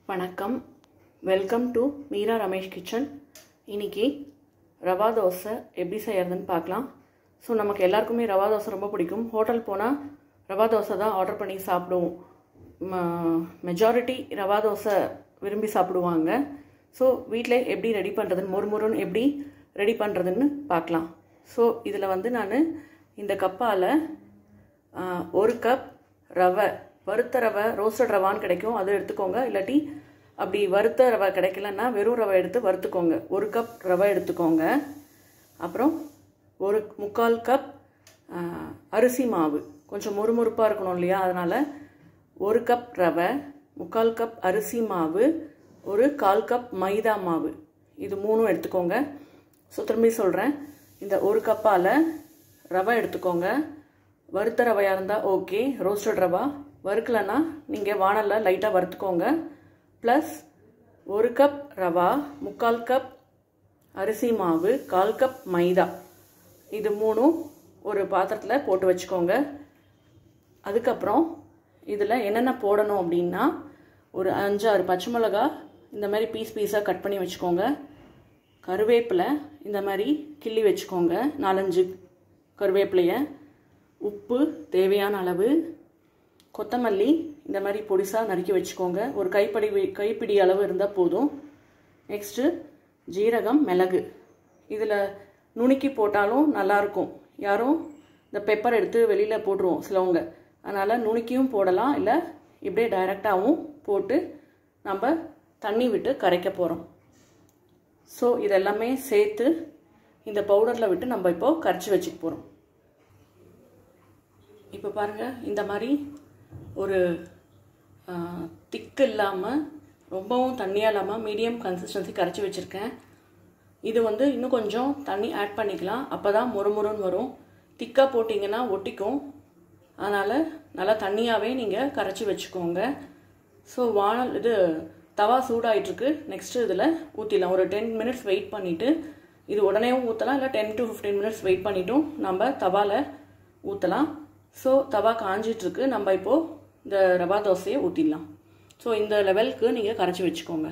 வணக்கம் welcome to Meera Ramesh kitchen இன்னைக்கு ரவா தோசை எப்படி செய்யறதுன்னு பார்க்கலாம் ஸோ நமக்கு எல்லாருக்குமே ரவா தோசை ரொம்ப பிடிக்கும் ஹோட்டல் போனால் ரவா தோசை தான் ஆர்டர் பண்ணி சாப்பிடுவோம் மெஜாரிட்டி ரவா தோசை விரும்பி சாப்பிடுவாங்க ஸோ வீட்டில் எப்படி ரெடி பண்ணுறதுன்னு மொறுமொறுன்னு எப்படி ரெடி பண்ணுறதுன்னு பார்க்கலாம் ஸோ இதில் வந்து நான் இந்த கப்பால் ஒரு கப் ரவை வறுத்த ரவை ரோஸ்டட் ரவான்னு கிடைக்கும் அது எடுத்துக்கோங்க இல்லாட்டி அப்படி வறுத்த ரவை கிடைக்கலன்னா வெறும் ரவை எடுத்து வறுத்துக்கோங்க ஒரு கப் ரவை எடுத்துக்கோங்க அப்புறம் ஒரு முக்கால் கப் அரிசி மாவு கொஞ்சம் முறுமுறுப்பாக இருக்கணும் இல்லையா அதனால் ஒரு கப் ரவை முக்கால் கப் அரிசி மாவு ஒரு கால் கப் மைதா மாவு இது மூணும் எடுத்துக்கோங்க ஸோ திரும்பி சொல்கிறேன் இந்த ஒரு கப்பால் ரவை எடுத்துக்கோங்க வறுத்த ரவையாக இருந்தால் ஓகே ரோஸ்டட் ரவா வறுக்கலைன்னா நீங்கள் வானலில் லைட்டாக வறுத்துக்கோங்க ப்ளஸ் ஒரு கப் ரவா முக்கால் கப் அரிசி மாவு கால் கப் மைதா இது மூணும் ஒரு பாத்திரத்தில் போட்டு வச்சுக்கோங்க அதுக்கப்புறம் இதில் என்னென்ன போடணும் அப்படின்னா ஒரு அஞ்சாறு பச்சை மிளகா இந்த மாதிரி பீஸ் பீஸாக கட் பண்ணி வச்சுக்கோங்க கருவேப்பிலை இந்த மாதிரி கிள்ளி வச்சுக்கோங்க நாலஞ்சு கருவேப்பிலையை உப்பு தேவையான அளவு கொத்தமல்லி இந்த மாதிரி பொடிசாக நறுக்கி வச்சுக்கோங்க ஒரு கைப்படி கைப்பிடி அளவு இருந்தால் போதும் நெக்ஸ்ட்டு ஜீரகம் மிளகு இதில் நுணுக்கி போட்டாலும் நல்லாயிருக்கும் யாரும் இந்த பெப்பர் எடுத்து வெளியில் போட்டுருவோம் சிலவங்க அதனால் நுணுக்கியும் போடலாம் இல்லை இப்படியே டைரெக்டாகவும் போட்டு நம்ம தண்ணி விட்டு கரைக்க போகிறோம் ஸோ இதெல்லாமே சேர்த்து இந்த பவுடரில் விட்டு நம்ம இப்போது கரைச்சி வச்சுக்க போகிறோம் இப்போ பாருங்கள் இந்த மாதிரி ஒரு திக்கு இல்லாமல் ரொம்பவும் தண்ணியாக இல்லாமல் மீடியம் கன்சிஸ்டன்சி கரைச்சி வச்சுருக்கேன் இது வந்து இன்னும் கொஞ்சம் தண்ணி ஆட் பண்ணிக்கலாம் அப்போ தான் மொறுமொறுன்னு வரும் திக்காக போட்டிங்கன்னா ஒட்டிக்கும் அதனால் நல்லா தண்ணியாகவே நீங்கள் கரைச்சி வச்சுக்கோங்க ஸோ வானல் இது தவா சூடாயிட்ருக்கு நெக்ஸ்ட்டு இதில் ஊற்றிடலாம் ஒரு டென் மினிட்ஸ் வெயிட் பண்ணிவிட்டு இது உடனேவும் ஊற்றலாம் இல்லை ten to fifteen minutes wait பண்ணிவிட்டும் நம்ம தவாவில் ஊற்றலாம் ஸோ தவா காஞ்சிட்ருக்கு நம்ம இப்போது இந்த ரவா தோசையை ஊற்றிடலாம் ஸோ இந்த லெவலுக்கு நீங்கள் கரைச்சி வச்சுக்கோங்க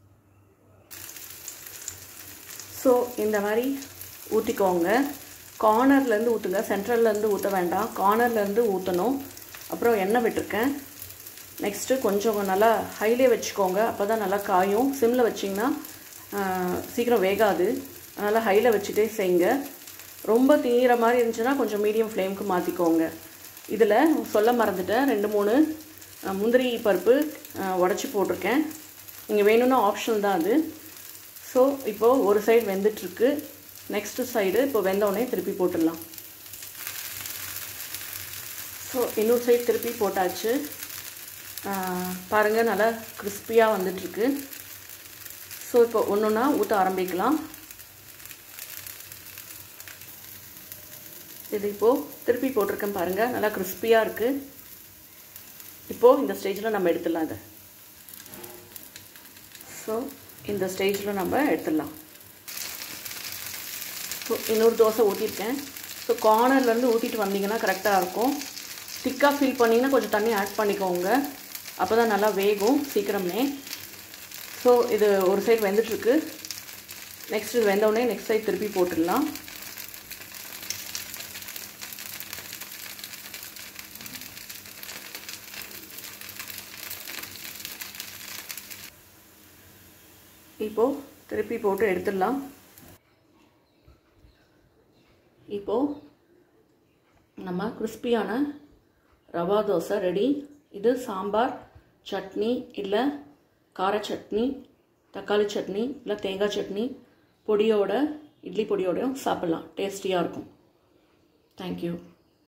ஸோ இந்த மாதிரி ஊற்றிக்கோங்க கார்னர்லேருந்து ஊற்றுங்க சென்ட்ரல்லேருந்து ஊற்ற வேண்டாம் கார்னர்லேருந்து ஊற்றணும் அப்புறம் எண்ணெய் விட்டுருக்கேன் நெக்ஸ்ட்டு கொஞ்சம் நல்லா ஹைலே வச்சுக்கோங்க அப்போ தான் நல்லா காயும் சிம்மில் வச்சிங்கன்னா சீக்கிரம் வேகாது அதனால் ஹையில் வச்சுட்டே செய்யுங்க ரொம்ப தீர மாதிரி இருந்துச்சுன்னா கொஞ்சம் மீடியம் ஃப்ளேமுக்கு மாற்றிக்கோங்க இதில் சொல்ல மறந்துட்டேன் ரெண்டு மூணு முந்திரி பருப்பு உடச்சி போட்டிருக்கேன் நீங்கள் வேணும்னா ஆப்ஷனல் தான் அது ஸோ இப்போது ஒரு சைடு வெந்துட்டுருக்கு நெக்ஸ்ட்டு சைடு இப்போ வெந்தவுடனே திருப்பி போட்டுடலாம் ஸோ இன்னொரு சைடு திருப்பி போட்டாச்சு பாருங்கள் நல்லா கிறிஸ்பியாக வந்துட்டுருக்கு ஸோ இப்போ ஒன்று ஒன்றா ஊற்ற ஆரம்பிக்கலாம் இது இப்போது திருப்பி போட்டிருக்கேன் பாருங்கள் நல்லா கிறிஸ்பியாக இருக்குது இப்போது இந்த ஸ்டேஜில் நம்ம எடுத்துடலாம் இதை ஸோ இந்த ஸ்டேஜில் நம்ம எடுத்துடலாம் ஸோ இன்னொரு தோசை ஊற்றிருக்கேன் ஸோ கார்னர்லேருந்து ஊற்றிட்டு வந்தீங்கன்னா கரெக்டாக இருக்கும் திக்காக ஃபீல் பண்ணிங்கன்னா கொஞ்சம் தண்ணி ஆட் பண்ணிக்கோங்க அப்போ தான் நல்லா வேகும் சீக்கிரமே ஸோ இது ஒரு சைடு வெந்துட்டுருக்கு நெக்ஸ்ட் இது வெந்தவுடனே நெக்ஸ்ட் சைடு திருப்பி போட்டுடலாம் இப்போது திருப்பி போட்டு எடுத்துடலாம் இப்போது நம்ம கிறிஸ்பியான ரவா தோசை ரெடி இது சாம்பார் சட்னி இல்லை கார சட்னி தக்காளி சட்னி இல்லை தேங்காய் சட்னி பொடியோட இட்லி பொடியோடையும் சாப்பிட்லாம் டேஸ்டியாக இருக்கும் தேங்க்யூ